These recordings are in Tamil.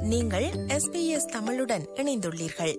நீங்கள் எஸ்பிஎஸ் தமிழுடன் இணைந்துள்ளீர்கள்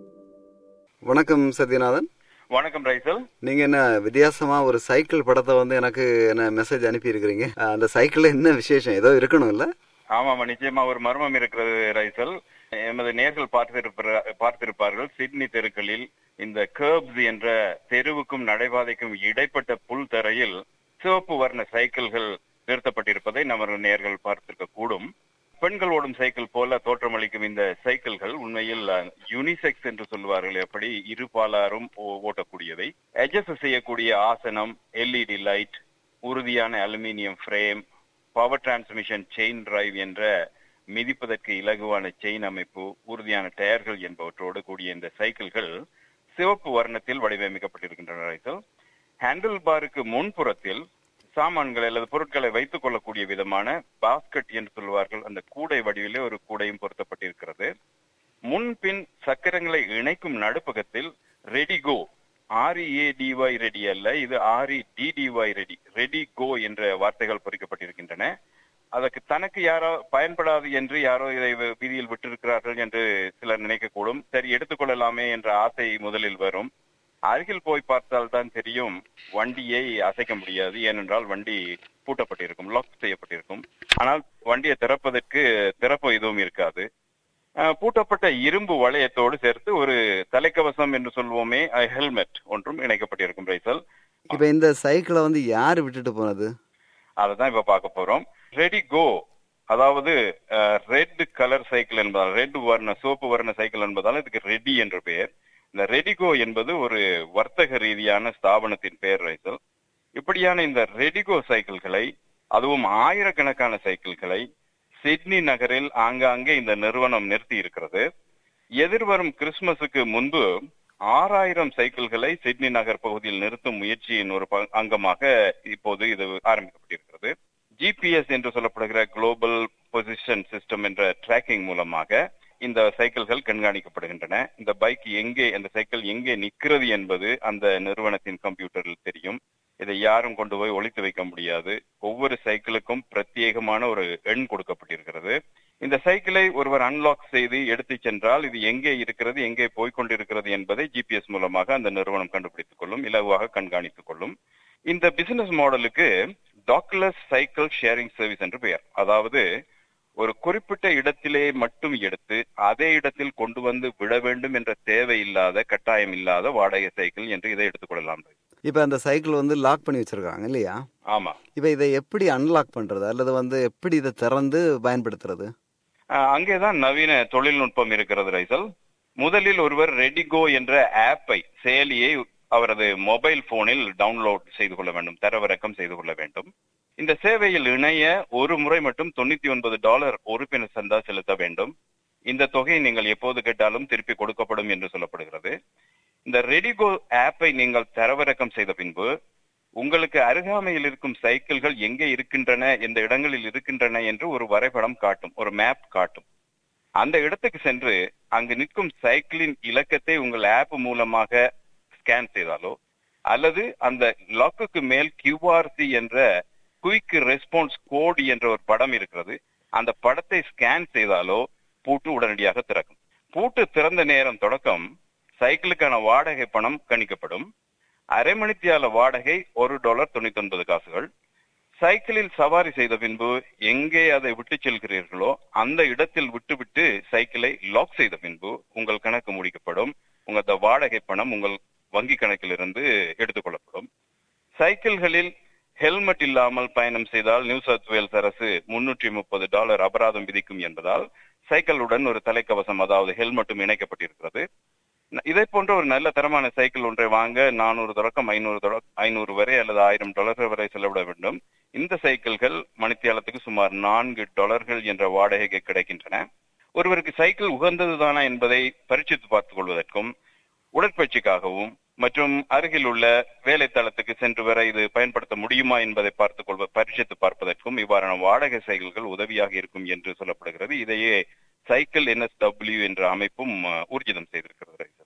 வணக்கம் சத்யநாதன் வணக்கம் ரைசல் நீங்க என்ன வித்தியாசமா ஒரு சைக்கிள் படத்தை வந்து எனக்கு என்ன மெசேஜ் அனுப்பி இருக்கிறீங்க அந்த சைக்கிள்ல என்ன விசேஷம் ஏதோ இருக்கணும் இல்ல ஆமாமா நிச்சயமா ஒரு மர்மம் இருக்கிறது ரைசல் எமது நேர்கள் பார்த்திருப்ப பார்த்திருப்பார்கள் சிட்னி தெருக்களில் இந்த கேர்ப்ஸ் என்ற தெருவுக்கும் நடைபாதைக்கும் இடைப்பட்ட புல் தரையில் சிவப்பு வர்ண சைக்கிள்கள் நிறுத்தப்பட்டிருப்பதை நமது நேர்கள் பார்த்திருக்க கூடும் பெண்கள் ஓடும் சைக்கிள் போல தோற்றமளிக்கும் இந்த சைக்கிள்கள் உண்மையில் யூனிசெக்ஸ் என்று சொல்லுவார்கள் எப்படி இருபாலாரும் ஓ- ஓட்டக்கூடியவை அட்ஜஸ்ட் செய்யக்கூடிய ஆசனம் எல்இடி லைட் உறுதியான aluminium frame power transmission chain drive என்ற மிதிப்பதற்கு இலகுவான செயின் அமைப்பு உறுதியான டயர்கள் என்பவற்றோடு கூடிய இந்த சைக்கிள்கள் சிவப்பு வர்ணத்தில் வடிவமைக்கப்பட்டிருக்கின்றன ரைசல் ஹேண்டில் பாருக்கு முன்புறத்தில் சாமான்கள் அல்லது பொருட்களை வைத்துக் கொள்ளக்கூடிய விதமான பாஸ்கெட் என்று சொல்வார்கள் அந்த கூடை வடிவிலே ஒரு கூடையும் பொருத்தப்பட்டிருக்கிறது முன்பின் சக்கரங்களை இணைக்கும் நடுப்பகத்தில் ரெடி கோ ஆர்இஏடிஒய் ரெடி அல்ல இது ஆர்இடிடிஒய் ரெடி ரெடி கோ என்ற வார்த்தைகள் பொறிக்கப்பட்டிருக்கின்றன அதற்கு தனக்கு யாரோ பயன்படாது என்று யாரோ இதை வி- வீதியில் விட்டிருக்கிறார்கள் என்று சிலர் நினைக்கக்கூடும் சரி எடுத்துக்கொள்ளலாமே என்ற ஆசை முதலில் வரும் அருகில் போய் பார்த்தால் தான் தெரியும் வண்டியை அசைக்க முடியாது ஏனென்றால் வண்டி பூட்டப்பட்டிருக்கும் லாக் செய்யப்பட்டிருக்கும் ஆனால் வண்டியை திறப்பதற்கு திறப்பு எதுவும் இருக்காது அஹ், பூட்டப்பட்ட இரும்பு வளையத்தோடு சேர்த்து ஒரு தலைக்கவசம் என்று சொல்வோமே ஹெல்மெட் ஒன்றும் இணைக்கப்பட்டிருக்கும் ரைசல் இப்ப இந்த சைக்கிளை வந்து யாரு விட்டுட்டு போனது அதை தான் இப்ப பார்க்க போறோம் ரெடி கோ அதாவது ரெட் கலர் சைக்கிள் என்பதால் ரெட் வர்ண சோப்பு வர்ண சைக்கிள் என்பதால் இதுக்கு ரெடி என்று பெயர் இந்த ரெடிகோ என்பது ஒரு வர்த்தக ரீதியான ஸ்தாபனத்தின் பெயர் ரைசல் இப்படியான இந்த ரெடிகோ சைக்கிள்களை அதுவும் ஆயிரக்கணக்கான சைக்கிள்களை சிட்னி நகரில் ஆங்காங்கே இந்த நிறுவனம் நிறுத்தி இருக்கிறது எதிர்வரும் கிறிஸ்துமஸுக்கு முன்பு ஆறாயிரம் சைக்கிள்களை சிட்னி நகர் பகுதியில் நிறுத்தும் முயற்சியின் ஒரு ப- அங்கமாக இப்போது இது ஆரம்பிக்கப்பட்டிருக்கிறது ஜிபிஎஸ் என்று சொல்லப்படுகிற குளோபல் பொசிஷன் சிஸ்டம் என்ற டிராக்கிங் மூலமாக இந்த சைக்கிள்கள் கண்காணிக்கப்படுகின்றன இந்த பைக் எங்கே அந்த சைக்கிள் எங்கே நிற்கிறது என்பது அந்த நிறுவனத்தின் கம்ப்யூட்டரில் தெரியும் இதை யாரும் கொண்டு போய் ஒளித்து வைக்க முடியாது ஒவ்வொரு சைக்கிளுக்கும் பிரத்யேகமான ஒரு எண் கொடுக்கப்பட்டிருக்கிறது இந்த சைக்கிளை ஒருவர் அன்லாக் செய்து எடுத்துச் சென்றால் இது எங்கே இருக்கிறது எங்கே போய்க் கொண்டிருக்கிறது என்பதை ஜிபிஎஸ் மூலமாக அந்த நிறுவனம் கண்டுபிடித்துக் கொள்ளும் இலகுவாக கண்காணித்துக் கொள்ளும் இந்த பிசினஸ் மாடலுக்கு டாக்லஸ் சைக்கிள் ஷேரிங் சர்வீஸ் என்று பெயர் அதாவது ஒரு குறிப்பிட்ட இடத்திலே மட்டும் எடுத்து அதே இடத்தில் கொண்டு வந்து விட வேண்டும் என்ற தேவை இல்லாத கட்டாயம் இல்லாத வாடகை சைக்கிள் என்று இதை எடுத்துக்கொள்ளலாம் இப்ப அந்த சைக்கிள் வந்து லாக் பண்ணி வச்சிருக்காங்க இல்லையா ஆமா இப்ப இதை எப்படி அன்லாக் பண்றது அல்லது வந்து எப்படி இதை திறந்து பயன்படுத்துறது அஹ் அங்கேதான் நவீன தொழில்நுட்பம் இருக்கிறது ரைசல் முதலில் ஒருவர் ரெடிகோ என்ற ஆப்பை செயலியை அவரது மொபைல் போனில் டவுன்லோட் செய்து கொள்ள வேண்டும் தரவிறக்கம் செய்து கொள்ள வேண்டும் இந்த சேவையில் இணைய ஒரு முறை மட்டும் தொண்ணூத்தி ஒன்பது டாலர் உறுப்பினர் சந்தா செலுத்த வேண்டும் இந்த தொகை நீங்கள் எப்போது கேட்டாலும் திருப்பி கொடுக்கப்படும் என்று சொல்லப்படுகிறது இந்த ரெடிகோ ஆப்பை நீங்கள் தரவிறக்கம் செய்த பின்பு உங்களுக்கு அருகாமையில் இருக்கும் சைக்கிள்கள் எங்கே இருக்கின்றன எந்த இடங்களில் இருக்கின்றன என்று ஒரு வரைபடம் காட்டும் ஒரு மேப் காட்டும் அந்த இடத்துக்கு சென்று அங்கு நிற்கும் சைக்கிளின் இலக்கத்தை உங்கள் ஆப் மூலமாக ஸ்கேன் செய்தாலோ அல்லது அந்த லாக்குக்கு மேல் QRC என்ற குயிக் ரெஸ்பான்ஸ் கோட் என்ற ஒரு படம் இருக்கிறது அந்த படத்தை ஸ்கேன் செய்தாலோ பூட்டு உடனடியாக திறக்கும் பூட்டு திறந்த நேரம் தொடக்கம் சைக்கிளுக்கான வாடகை பணம் கணிக்கப்படும் அரை மணித்தியால வாடகை ஒரு டாலர் தொண்ணூத்தி ஒன்பது காசுகள் சைக்கிளில் சவாரி செய்த பின்பு எங்கே அதை விட்டு செல்கிறீர்களோ அந்த இடத்தில் விட்டுவிட்டு சைக்கிளை லாக் செய்த பின்பு உங்கள் கணக்கு முடிக்கப்படும் உங்கள் அந்த வாடகை பணம் உங்கள் வங்கி கணக்கிலிருந்து எடுத்துக்கொள்ளப்படும் சைக்கிள்களில் ஹெல்மெட் இல்லாமல் பயணம் செய்தால் நியூ சவுத் வேல்ஸ் அரசு முன்னூற்றி முப்பது டாலர் அபராதம் விதிக்கும் என்பதால் சைக்கிளுடன் ஒரு தலைக்கவசம் அதாவது ஹெல்மெட்டும் இணைக்கப்பட்டிருக்கிறது இதை போன்ற ஒரு நல்ல தரமான சைக்கிள் ஒன்றை வாங்க நானூறு தொடக்கம் ஐநூறு ஐநூறு வரை அல்லது ஆயிரம் டாலர்கள் வரை செலவிட வேண்டும் இந்த சைக்கிள்கள் மணித்தியாலத்துக்கு சுமார் நான்கு டாலர்கள் என்ற வாடகைக்கு கிடைக்கின்றன ஒருவருக்கு சைக்கிள் உகந்ததுதானா என்பதை பரீட்சித்து பார்த்துக் கொள்வதற்கும் உடற்பயிற்சிக்காகவும் மற்றும் அருகில் உள்ள வேலை தளத்துக்கு சென்று வர இது பயன்படுத்த முடியுமா என்பதை பார்த்துக் கொள்வ பரிசித்து பார்ப்பதற்கும் இவ்வாறான வாடகை சைக்கிள்கள் உதவியாக இருக்கும் என்று சொல்லப்படுகிறது இதையே சைக்கிள் என்எஸ்டபிள்யூ என்ற அமைப்பும் அஹ், ஊர்ஜிதம் செய்திருக்கிறது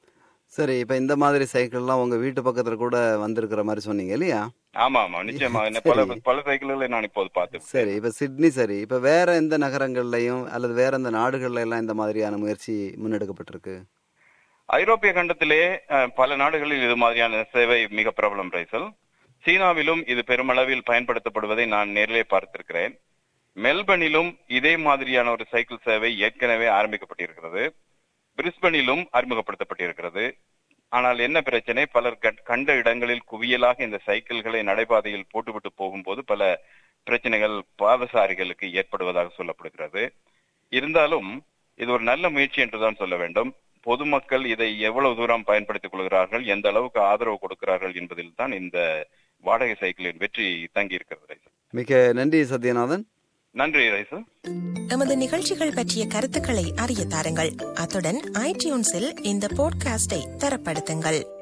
சரி இப்ப இந்த மாதிரி சைக்கிள்லாம் உங்க வீட்டு பக்கத்துல கூட வந்திருக்கிற மாதிரி சொன்னீங்க இல்லையா ஆமா ஆமா நிச்சயமா என்ன பல பல சைக்கிள்களை நான் இப்போது பார்த்து சரி இப்ப சிட்னி சரி இப்ப வேற எந்த நகரங்கள்லயும் அல்லது வேற எந்த நாடுகள்ல எல்லாம் இந்த மாதிரியான முயற்சி முன்னெடுக்கப்பட்டிருக்கு ஐரோப்பிய கண்டத்திலே அஹ், பல நாடுகளில் இது மாதிரியான சேவை மிக பிரபலம் ரைசல் சீனாவிலும் இது பெருமளவில் பயன்படுத்தப்படுவதை நான் நேரிலே பார்த்திருக்கிறேன் மெல்பர்னிலும் இதே மாதிரியான ஒரு சைக்கிள் சேவை ஏற்கனவே ஆரம்பிக்கப்பட்டிருக்கிறது பிரிஸ்பனிலும் அறிமுகப்படுத்தப்பட்டிருக்கிறது ஆனால் என்ன பிரச்சனை பலர் கண்- கண்ட இடங்களில் குவியலாக இந்த சைக்கிள்களை நடைபாதையில் போட்டுவிட்டு போகும்போது பல பிரச்சனைகள் பாதசாரிகளுக்கு ஏற்படுவதாக சொல்லப்படுகிறது இருந்தாலும் இது ஒரு நல்ல முயற்சி என்றுதான் சொல்ல வேண்டும் பொதுமக்கள் இதை எவ்வளவு தூரம் பயன்படுத்திக் கொள்கிறார்கள் எந்த அளவுக்கு ஆதரவு கொடுக்கிறார்கள் என்பதில் தான் இந்த வாடகை சைக்கிளின் வெற்றி தங்கி இருக்கிறது ரைசல் மிக நன்றி சத்யநாதன் நன்றி ரைசல் எமது நிகழ்ச்சிகள் பற்றிய கருத்துக்களை அறிய தாருங்கள் அத்துடன் ஐடியூன்ஸில் இந்த போட்காஸ்டை தரப்படுத்துங்கள்